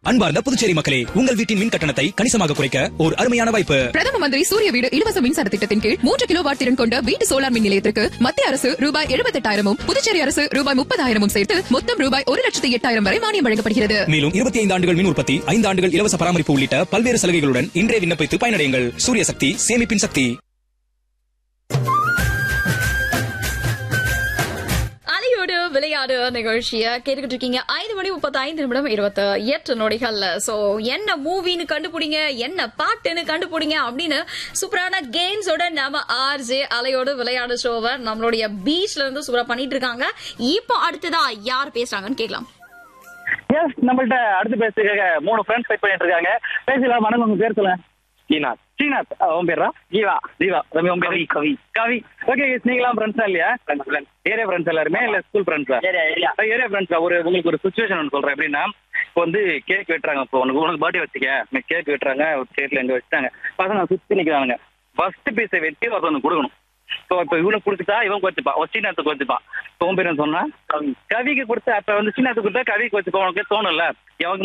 அன்பார்ந்த புதுச்சேரி மக்களே உங்கள் வீட்டின் மின் கட்டணத்தை கணிசமாக குறைக்க ஒரு அருமையான வாய்ப்பு பிரதம மந்திரி சூரிய வீடு இலவச மின்சார திட்டத்தின் கீழ் மூன்று கிலோ வாட் திறன் கொண்ட வீட்டு சோலார் மின் நிலையத்திற்கு மத்திய அரசு ரூபாய் எழுபத்தெட்டாயிரமும் புதுச்சேரி அரசு ரூபாய் முப்பதாயிரமும் சேர்த்து மொத்தம் ரூபாய் ஒரு லட்சத்தி எட்டாயிரம் வரை மானியம் வழங்கப்படுகிறது மேலும் இருபத்தி ஐந்து ஆண்டுகள் மின் உற்பத்தி ஐந்து ஆண்டுகள் இலவச பராமரிப்பு உள்ளிட்ட பல்வேறு சலுகைகளுடன் இன்றே விண்ணப்பித்து பயனடையுங்கள் சூரிய சக்தி சேமிப்பின் சக்தி அலையோடு விளையாடு நிகழ்ச்சிய கேட்டுக்கிட்டு இருக்கீங்க ஐந்து மணி முப்பத்தி ஐந்து நிமிடம் இருபத்தி எட்டு நொடிகள்ல சோ என்ன மூவின்னு கண்டுபிடிங்க என்ன பாட்டுன்னு கண்டுபிடிங்க அப்படின்னு சூப்பரான கேம்ஸோட நம்ம ஆர்ஜே அலையோடு விளையாடு ஷோவை நம்மளுடைய பீச்ல இருந்து சூப்பரா பண்ணிட்டு இருக்காங்க இப்போ அடுத்ததா யார் பேசுறாங்கன்னு கேட்கலாம் எஸ் நம்மள்ட்ட அடுத்து பேசுறதுக்காக மூணு ஃப்ரெண்ட்ஸ் வெயிட் பண்ணிட்டு இருக்காங்க பேசலாம் வணக்கம் உங்க பேர் சொல்லுங்க ஸ்ரீநாத் ஸ்ரீநாத் அஹ், உன் பேரா ஜீவா ஜீவா ரவி உன் பேர் கவி கவி ஓகே நீங்களாம் ஃப்ரெண்ட்ஸா இல்லையா ஏரியா ஃப்ரெண்ட்ஸ் எல்லாருமே இல்ல ஸ்கூல் ஃப்ரெண்ட்ஸா ஏரியா ஏரியா ஃப்ரெண்ட்ஸா ஒரு உங்களுக்கு ஒரு சுச்சுவேஷன் ஒன்று சொல்றேன் எப்படின்னா இப்போ வந்து கேக் வெட்டுறாங்க இப்போ உனக்கு உனக்கு பர்த்டே வச்சுக்க கேக் வெட்டுறாங்க ஒரு ஸ்டேட்ல எங்க வச்சுட்டாங்க பசங்க சுத்தி நிக்கிறாங்க ஃபர்ஸ்ட் பீஸை வெட்டி ஒருத்தவங்க கொடுக்கணும் இப்போ இப்போ இவனுக்கு கொடுத்துட்டா இவன் கோச்சுப்பான் ஒரு சீனாத்துக்கு கோச்சுப்பான் இப்போ உன் பேர் என்ன சொன்னா கவி கவிக்கு கொடுத்து அப்ப வந்து சீனாத்துக்கு கொடுத்தா கவிக்கு கோச்சுப்பான் உனக்கு தோணும்ல எவனுக்கு